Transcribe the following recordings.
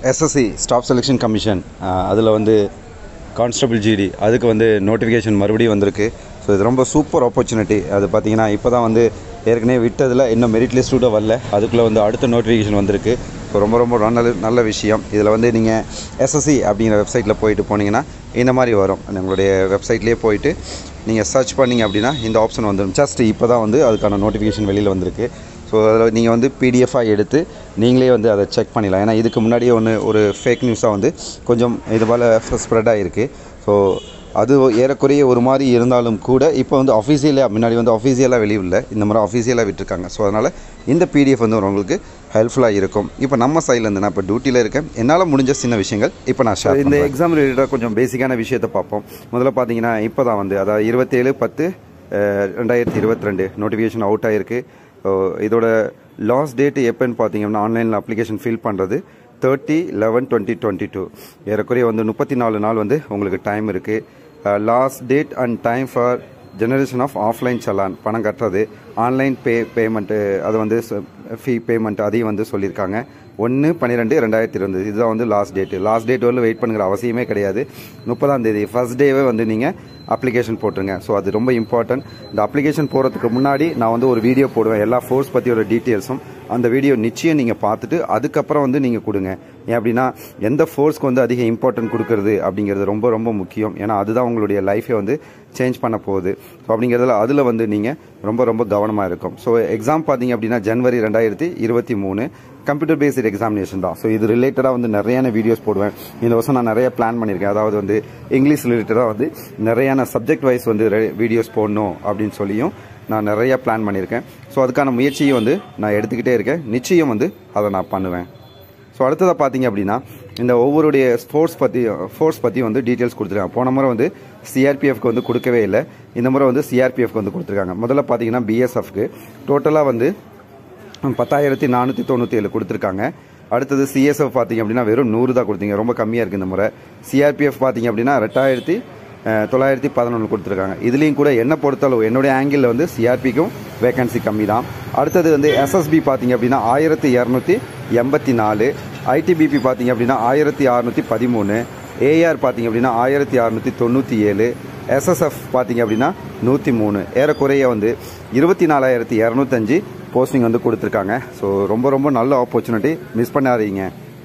SSC staff selection commission அதில் வந்து constable GT அதுக்கு வந்து நோட்டிஃபிகேஷன் மறுபடியும் வந்திருக்கு ஸோ இது ரொம்ப சூப்பர் ஆப்பர்ச்சுனிட்டி அது பார்த்தீங்கன்னா இப்போ தான் வந்து ஏற்கனவே விட்டதில் இன்னும் மெரிட் லிஸ்ட்டோட வரல அதுக்குள்ளே வந்து அடுத்த நோட்டிஃபிகேஷன் வந்திருக்கு ஸோ ரொம்ப ரொம்ப நல்ல நல்ல விஷயம் இதில் வந்து நீங்கள் எஸ்எஸ்சி அப்படிங்கிற வெப்சைட்டில் போயிட்டு போனீங்கன்னா இந்த மாதிரி வரும் உங்களுடைய வெப்சைட்லேயே போயிட்டு நீங்கள் சர்ச் பண்ணீங்க அப்படின்னா இந்த ஆப்ஷன் வந்துடும் ஜஸ்ட் இப்போ தான் வந்து அதுக்கான நோட்டிஃபிகேஷன் வெளியில் வந்திருக்கு ஸோ அதில் நீங்கள் வந்து பிடிஎஃபாக எடுத்து நீங்களே வந்து அதை செக் பண்ணிடலாம் ஏன்னா இதுக்கு முன்னாடியே ஒன்று ஒரு ஃபேக் நியூஸாக வந்து கொஞ்சம் இது போல் ஸ்ப்ரெட் ஆகிருக்கு ஸோ அது ஏறக்குறைய ஒரு மாதிரி இருந்தாலும் கூட இப்போ வந்து அஃபீஷியலாக முன்னாடி வந்து அஃபீஷியலாக வெளியில்லை இந்த மாதிரி அஃபீஷியலாக விட்டுருக்காங்க ஸோ அதனால் இந்த பிடிஎஃப் வந்து உங்களுக்கு ஹெல்ப்ஃபுல்லாக இருக்கும் இப்போ நம்ம சைட்லேருந்து நான் இப்போ டியூட்டியில் இருக்கேன் என்னால் முடிஞ்ச சின்ன விஷயங்கள் இப்போ நான் ஷேர் இந்த எக்ஸாம் ரிலேட்டடாக கொஞ்சம் பேசிக்கான விஷயத்தை பார்ப்போம் முதல்ல பார்த்தீங்கன்னா இப்போ தான் வந்து அதாவது இருபத்தேழு பத்து அஹ், ரெண்டாயிரத்தி இருபத்தி ரெண்டு நோட்டிஃபிகேஷன் அவுட் ஆகிருக்கு ஸோ இதோட லாஸ்ட் டேட் எப்போன்னு பார்த்தீங்கன்னா ஆன்லைனில் அப்ளிகேஷன் ஃபில் பண்ணுறது thirty eleven twenty twenty two ஏறக்குறைய வந்து முப்பத்தி நாலு நாள் வந்து உங்களுக்கு டைம் இருக்குது last date and time for generation of offline challan பணம் கட்டுறது ஆன்லைன் பே பேமெண்ட்டு அது வந்து ஃபீ பேமெண்ட் அதையும் வந்து சொல்லியிருக்காங்க ஒன்று பன்னிரெண்டு ரெண்டாயிரத்தி இருபது இதுதான் வந்து லாஸ்ட் டேட்டு லாஸ்ட் டேட் வரல வெயிட் பண்ணுங்கிற அவசியமே கிடையாது முப்பதாம் தேதி ஃபர்ஸ்ட் டேவே வந்து நீங்கள் அப்ளிகேஷன் போட்டுருங்க ஸோ அது ரொம்ப இம்பார்ட்டன்ட் இந்த அப்ளிகேஷன் போகிறதுக்கு முன்னாடி நான் வந்து ஒரு வீடியோ போடுவேன் எல்லா ஃபோர்ஸ் பற்றியோட டீட்டெயில்ஸும் அந்த வீடியோ நிச்சயம் நீங்கள் பார்த்துட்டு அதுக்கப்புறம் வந்து நீங்கள் கொடுங்க ஏன் அப்படின்னா எந்த ஃபோர்ஸ்க்கு வந்து அதிக இம்பார்ட்டன்ட் கொடுக்கறது அப்படிங்கிறது ரொம்ப ரொம்ப முக்கியம் ஏன்னா அதுதான் உங்களுடைய லைஃபை வந்து சேஞ்ச் பண்ண போகுது ஸோ அப்படிங்கிறதுல அதில் வந்து நீங்கள் ரொம்ப ரொம்ப கவனமாக இருக்கும் ஸோ எக்ஸாம் பார்த்தீங்க அப்படின்னா ஜனவரி ரெண்டாயிரத்தி இருபத்தி மூணு கம்ப்யூட்டர் பேஸ்டு எக்ஸாமினேஷன் தான் ஸோ இது ரிலேட்டடாக வந்து நிறையான வீடியோஸ் போடுவேன் இந்த வருஷம் நான் நிறைய பிளான் பண்ணியிருக்கேன் அதாவது வந்து இங்கிலீஷ் ரிலேட்டடாக வந்து நிறையான சப்ஜெக்ட் வைஸ் வந்து வீடியோஸ் போடணும் அப்படின்னு சொல்லியும் நான் நிறைய பிளான் பண்ணியிருக்கேன் ஸோ அதுக்கான முயற்சியும் வந்து நான் எடுத்துக்கிட்டே இருக்கேன் நிச்சயம் வந்து அதை நான் பண்ணுவேன் ஸோ அடுத்ததாக பார்த்தீங்க அப்படின்னா இந்த ஒவ்வொருடைய ஸ்போர்ட்ஸ் பற்றி ஃபோர்ஸ் பற்றி வந்து டீட்டெயில்ஸ் கொடுத்துருக்காங்க போன முறை வந்து சிஆர்பிஎஃப்க்கு வந்து கொடுக்கவே இல்லை இந்த முறை வந்து சிஆர்பிஎஃப்க்கு வந்து கொடுத்துருக்காங்க முதல்ல பார்த்தீங்கன்னா பிஎஸ்எஃப்க்கு டோட்டலாக வந்து பத்தாயிரத்தி நானூற்றி தொண்ணூற்றி ஏழு கொடுத்துருக்காங்க அடுத்தது சிஎஸ்எஃப் பார்த்தீங்க அப்படின்னா வெறும் நூறு தான் கொடுத்தீங்க ரொம்ப கம்மியாக இருக்குது இந்த முறை சிஆர்பிஎஃப் பார்த்தீங்க அப்படின்னா ரெண்டாயிரத்தி அஹ், தொள்ளாயிரத்தி பதினொன்று கொடுத்துருக்காங்க இதுலேயும் கூட என்ன பொறுத்தளவு என்னுடைய ஆங்கிளில் வந்து சிஆர்பிக்கும் வேகன்சி கம்மி தான் அடுத்தது வந்து எஸ்எஸ்பி பார்த்தீங்க அப்படின்னா ஆயிரத்தி இரநூத்தி எண்பத்தி நாலு ஐடிபிபி பார்த்தீங்க அப்படின்னா ஆயிரத்தி அறுநூற்றி பதிமூணு ஏஆர் பார்த்தீங்க அப்படின்னா ஆயிரத்தி அறுநூற்றி தொண்ணூற்றி ஏழு எஸ்எஸ்எஃப் பார்த்தீங்க அப்படின்னா நூற்றி மூணு ஏறக்குறைய வந்து இருபத்தி நாலாயிரத்தி இரநூத்தஞ்சு போஸ்டிங் வந்து கொடுத்துருக்காங்க ஸோ ரொம்ப ரொம்ப நல்ல ஆப்பர்ச்சுனிட்டி மிஸ் பண்ணாதீங்க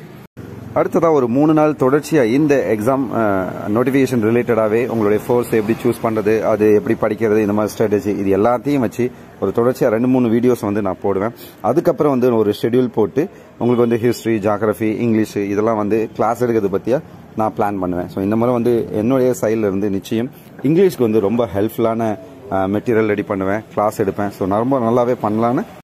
அடுத்ததாக ஒரு மூணு நாள் தொடர்ச்சியாக இந்த எக்ஸாம் நோட்டிஃபிகேஷன் ரிலேட்டடாகவே உங்களுடைய ஃபோர்ஸ் எப்படி சூஸ் பண்ணுறது அது எப்படி படிக்கிறது இந்த மாதிரி ஸ்ட்ராட்டஜி இது எல்லாத்தையும் வச்சு ஒரு தொடர்ச்சியாக ரெண்டு மூணு வீடியோஸ் வந்து நான் போடுவேன் அதுக்கப்புறம் வந்து ஒரு ஷெட்யூல் போட்டு உங்களுக்கு வந்து ஹிஸ்ட்ரி ஜாகிரஃபி இங்கிலீஷ் இதெல்லாம் வந்து கிளாஸ் எடுக்கிறது பற்றியா நான் பிளான் பண்ணுவேன் ஸோ இந்த முறை வந்து என்னுடைய சைடில் இருந்து நிச்சயம் இங்கிலீஷ்க்கு வந்து ரொம்ப ஹெல்ப்ஃபுல்லான மெட்டீரியல் ரெடி பண்ணுவேன் கிளாஸ் எடுப்பேன் ஸோ நான் ரொம்ப நல்லாவே பண்ணலான்னு